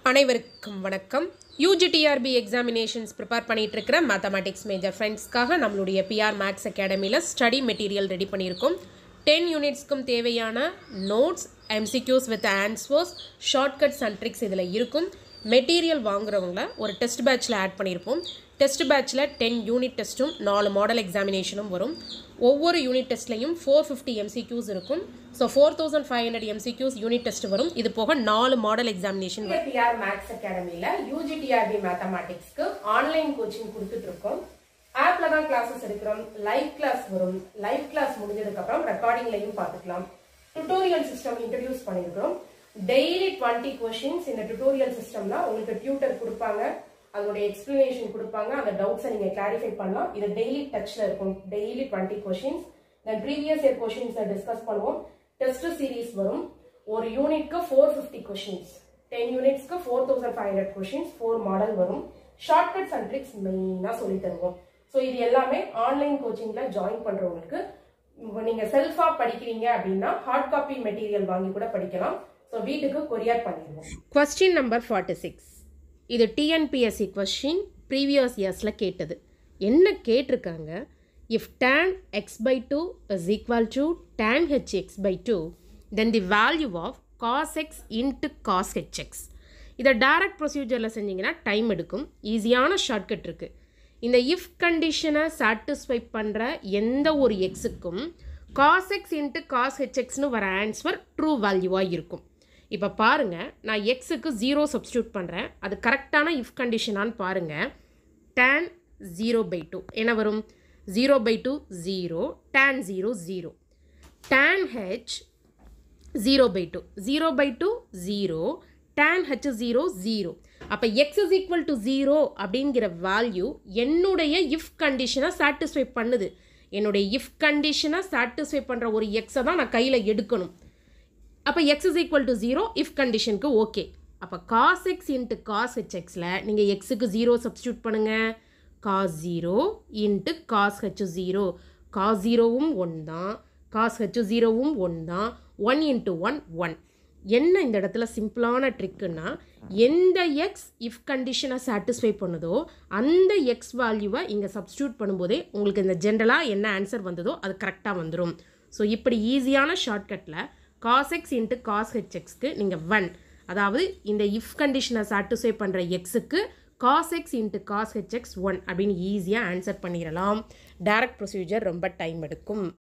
அனைவருக்கும் வணக்கம் UGTRB examinations prepare பண்ணிட்டு இருக்கிற மேத்தமேட்டிக்ஸ் மேஜர் ஃப்ரெண்ட்ஸ்க்காக நம்மளுடைய பிஆர் மேக்ஸ் அகாடமியில் ஸ்டடி மெட்டீரியல் ரெடி பண்ணியிருக்கோம் டென் யூனிட்ஸ்க்கும் தேவையான notes MCQs with answers shortcuts and tricks இதில் இருக்கும் மெட்டீரியல் வாங்குறவங்கள ஒரு டெஸ்ட் பேட்ச்சில் ஆட் பண்ணியிருப்போம் டெஸ்ட் பேட்ச்சில் டென் யூனிட் டெஸ்ட்டும் நாலு மாடல் எக்ஸாமினேஷனும் வரும் ஒவ்வொரு யூனிட் டெஸ்ட்லையும் ஃபோர் ஃபிஃப்டி எம்சிக்யூஸ் இருக்கும் so four thousand five hundred MCQs unit test வரும் இது போக நாலு மாடல் எக்ஸாமினேஷன் வரும் பிஆர் மேக்ஸ் அகாடமியில் யூஜிடிஆர்பி மேத்தமேட்டிக்ஸ்க்கு ஆன்லைன் கோச்சிங் கொடுத்துட்டு இருக்கோம் ஆப்ல தான் கிளாஸஸ் எடுக்கிறோம் லைவ் கிளாஸ் வரும் லைவ் கிளாஸ் முடிஞ்சதுக்கு அப்புறம் ரெக்கார்டிங்லையும் பார்த்துக்கலாம் டுட்டோரியல் சிஸ்டம் இன்ட்ரடியூஸ் பண்ணியிருக்கிறோம் டெய்லி டுவெண்ட்டி கொஷின்ஸ் இந்த டுட்டோரியல் சிஸ்டம்ல உங்களுக்கு டியூட்டர் கொடுப்பாங்க அதோட எக்ஸ்பிளனேஷன் கொடுப்பாங்க அந்த டவுட்ஸை நீங்க கிளாரிஃபை பண்ணலாம் இது டெய்லி டச்ல இருக்கும் daily twenty questions then previous year கொஷின்ஸை டிஸ்கஸ் பண்ணுவோம் டெஸ்ட் சீரீஸ் வரும் ஒரு யூனிட்க்கு ஃபோர் ஃபிஃப்டி கொஷின்ஸ் டென் யூனிட்ஸ்க்கு four thousand five hundred questions four model வரும் ஷார்ட்கட்ஸ் அண்ட் ட்ரிக்ஸ் மெயினாக சொல்லி தருவோம் ஸோ இது எல்லாமே ஆன்லைன் கோச்சிங்ல ஜாயின் பண்றவங்களுக்கு உங்க நீங்க செல்ஃபா படிக்கிறீங்க அப்படின்னா ஹார்ட் காப்பி மெட்டீரியல் வாங்கி கூட படிக்கலாம் ஸோ வீட்டுக்கு கொரியர் பண்ணிடுவோம் கொஸ்டின் நம்பர் ஃபார்ட்டி சிக்ஸ் இது டிஎன்பிஎஸ்சி கொஸ்டின் ப்ரீவியஸ் இயர்ஸில் கேட்டது என்ன கேட்டிருக்காங்க if tan x by two is equal to tan h x by two then the value of cos x into cos h x இதை direct ப்ரொசீஜரில் செஞ்சீங்கன்னா time எடுக்கும் ஈஸியான ஷார்ட்கட் இருக்குது இந்த இஃப் கண்டிஷனை சாட்டிஸ்ஃபை பண்ணுற எந்த ஒரு எக்ஸுக்கும் காஸ் எக்ஸ் இன்ட்டு காஸ் ஹெச்எக்ஸ்னு வர ஆன்சர் ட்ரூ வேல்யூவாக இருக்கும் இப்போ பாருங்கள் நான் எக்ஸுக்கு ஜீரோ சப்ஸ்டியூட் பண்ணுறேன் அது கரெக்டான இஃப் கண்டிஷனான்னு பாருங்கள் tan ஜீரோ பை டூ என்ன வரும் zero by two zero tan zero zero tan h zero by two zero by two zero tan h zero zero அப்போ x is equal to zero அப்படிங்கிற value என்னுடைய if கண்டிஷனை satisfy பண்ணுது என்னுடைய if கண்டிஷனை satisfy பண்ணுற ஒரு எக்ஸை தான் நான் கையில் எடுக்கணும் அப்போ x is equal to zero if கண்டிஷனுக்கு ஓகே அப்போ cos x into cos h எக்ஸில் நீங்கள் எக்ஸுக்கு ஜீரோ சப்ஸ்டியூட் பண்ணுங்கள் cos zero into cos h zero cos ஜீரோவும் ஒன் தான் காஸ் ஹெச் ஜீரோவும் ஒன் தான் ஒன் இன்ட்டு ஒன் ஒன் என்ன இந்த இடத்துல சிம்பிளான ட்ரிக்குன்னா எந்த எக்ஸ் இஃப் கண்டிஷனை சாட்டிஸ்ஃபை பண்ணுதோ அந்த எக்ஸ் வேல்யூவை இங்கே சப்ஸ்டியூட் பண்ணும்போதே உங்களுக்கு இந்த ஜென்ரலாக என்ன ஆன்சர் வந்ததோ அது கரெக்டாக வந்துடும் ஸோ இப்படி ஈஸியான ஷார்ட்கட்டில் காஸ் எக்ஸ் இன்ட்டு காஸ் ஹெச்எக்ஸ்க்கு நீங்கள் ஒன் அதாவது இந்த இஃப் கண்டிஷனை சாட்டிஸ்ஃபை பண்ணுற எக்ஸுக்கு cos x into cos h x one அப்படின்னு ஈஸியாக ஆன்சர் பண்ணிடலாம் டைரக்ட் ப்ரொசீஜர் ரொம்ப டைம் எடுக்கும்